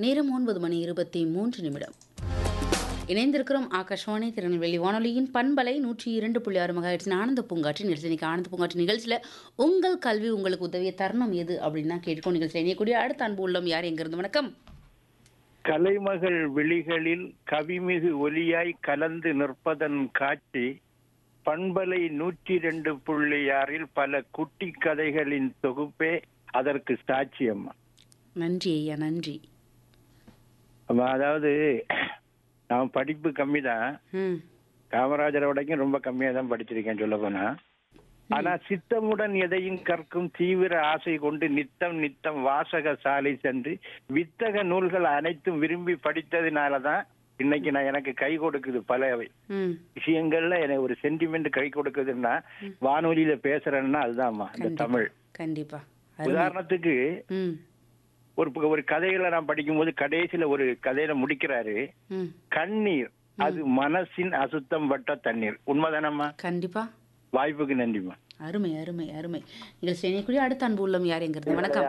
நேரம் ஒன்பது மணி இருபத்தி மூன்று நிமிடம் இணைந்திருக்கிறோம் ஆகாஷ்வாணி திருநெல்வேலி வானொலியின் பண்பலை நூற்றி இரண்டு புள்ளி ஆறு மகாயிடுச்சு ஆனந்த பூங்காற்று நிகழ்ச்சி இன்னைக்கு ஆனந்த பூங்காற்று நிகழ்ச்சியில் உங்கள் கல்வி உங்களுக்கு உதவிய தருணம் எது அப்படின்னா கேட்டுக்கோ நிகழ்ச்சியில் இணையக்கூடிய அடுத்த அன்பு உள்ளம் யார் எங்கிருந்து வணக்கம் கலைமகள் விழிகளில் கவிமிகு ஒலியாய் கலந்து நிற்பதன் காட்சி பண்பலை நூற்றி ரெண்டு புள்ளி ஆறில் பல குட்டி கதைகளின் தொகுப்பே அதற்கு சாட்சியம்மா நன்றி ஐயா நன்றி ஆமா, அதாவது நான் படிப்பு கம்மி தான் ம் காமராஜரை வரைக்கும் ரொம்ப கம்மியா தான் படிச்சிருக்கேன் சொல்ல போனா ஆனா சித்தமுடன் எதையும் கற்கும் தீவிர ஆசை கொண்டு நித்தம் நித்தம் வாசக சாலை சென்று வித்தக நூல்கள் அனைத்தும் விரும்பி படித்ததினாலதான் இன்னைக்கு நான் எனக்கு கை கொடுக்குது பல ம் விஷயங்கள்ல எனக்கு ஒரு சென்டிமெண்ட் கை கொடுக்குதுன்னா வானொலியில பேசுறேன்னா அதுதான்மா இந்த கண்டிப்பா. தமிழ் கண்டிப்பா அருமை. உதாரணத்துக்கு ம் ஒரு ஒரு கதைகளை நான் படிக்கும்போது கடைசியில ஒரு கதையில முடிக்கிறாரு ம் கண்ணீர் அது மனசின் அசுத்தம் பட்ட தண்ணீர் உண்மைதானம்மா கண்டிப்பா வாய்ப்புக்கு நன்றிம்மா அருமை அருமை அருமை நிகழ்ச்சி இணையக்கூடிய அடுத்த அன்பு உள்ளம் யார் எங்கிருந்து வணக்கம்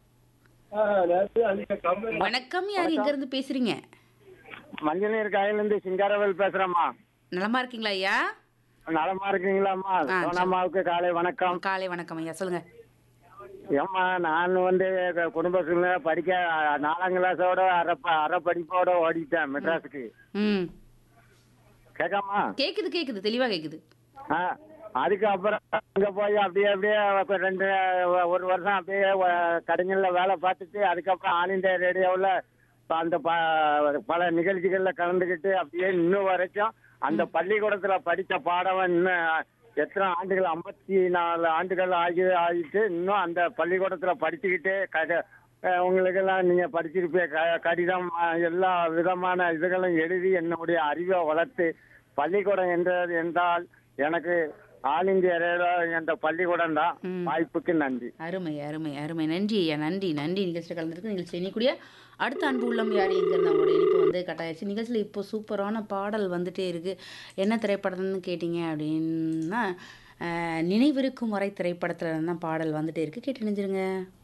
வணக்கம் யார் எங்கிருந்து பேசுறீங்க மஞ்சள் நீர் காயிலிருந்து சிங்காரவேல் பேசுறேம்மா நலமா இருக்கீங்களா ஐயா நலமா இருக்கீங்களாம்மா ஆ, சரி. சோனாமாவுக்கு காலை வணக்கம் காலை வணக்கம் ஐயா சொல்லுங்க ஏம்மா நான் வந்து க- குடும்ப சூழ்நிலை படிக்க அ, நாலாம் கிளாஸோட அரை ப- அரை படிப்போட ஓடிட்டேன் மெட்ராஸுக்கு ம் கேட்காமா கேக்குது கேக்குது தெளிவா கேக்குது ஆ அதுக்கப்புறம் அங்க போய் அப்படியே அப்படியே ஒரு ரெண்டு ஒரு வருஷம் அப்படியே வ- கடைகள்ல வேலை பார்த்துட்டு அதுக்கப்புறம் ஆல் இந்தியா ரேடியோவில் அந்த ப- பல நிகழ்ச்சிகள்ல கலந்துக்கிட்டு அப்படியே இன்னும் வரைக்கும் அந்த பள்ளிக்கூடத்துல படித்த பாடம் இன்னும் எத்தனை ஆண்டுகள் ஐம்பத்தி நாலு ஆண்டுகள் ஆகி ஆகிட்டு இன்னும் அந்த பள்ளிக்கூடத்துல படிச்சுக்கிட்டே கட அஹ் உங்களுக்கெல்லாம் நீங்க படிச்சிருப்பீங்க க- கடிதம் அஹ், எல்லா விதமான இதுகளும் எழுதி என்னுடைய அறிவை வளர்த்து பள்ளிக்கூடம் என்றது என்றால் எனக்கு ஆல் இந்தியா ரேடியோ என்ற பள்ளிக்கூடம் தான் ம். வாய்ப்புக்கு நன்றி அருமை அருமை அருமை நன்றி ஐயா நன்றி நன்றி நிகழ்ச்சியில் கலந்துருக்கு நிகழ்ச்சி இணையக்கூடிய அடுத்த அன்பு உள்ளம் யார் எங்கிருந்து அவங்களோட இணைப்பு வந்து கட்டாயிருச்சு நிகழ்ச்சியில் இப்போ சூப்பரான பாடல் வந்துட்டே இருக்கு என்ன திரைப்படம்னு கேட்டிங்க அப்படின்னா அஹ், நினைவிருக்கும் வரை திரைப்படத்துல தான் பாடல் வந்துட்டே இருக்கு கேட்டு நினைஞ்சிருங்க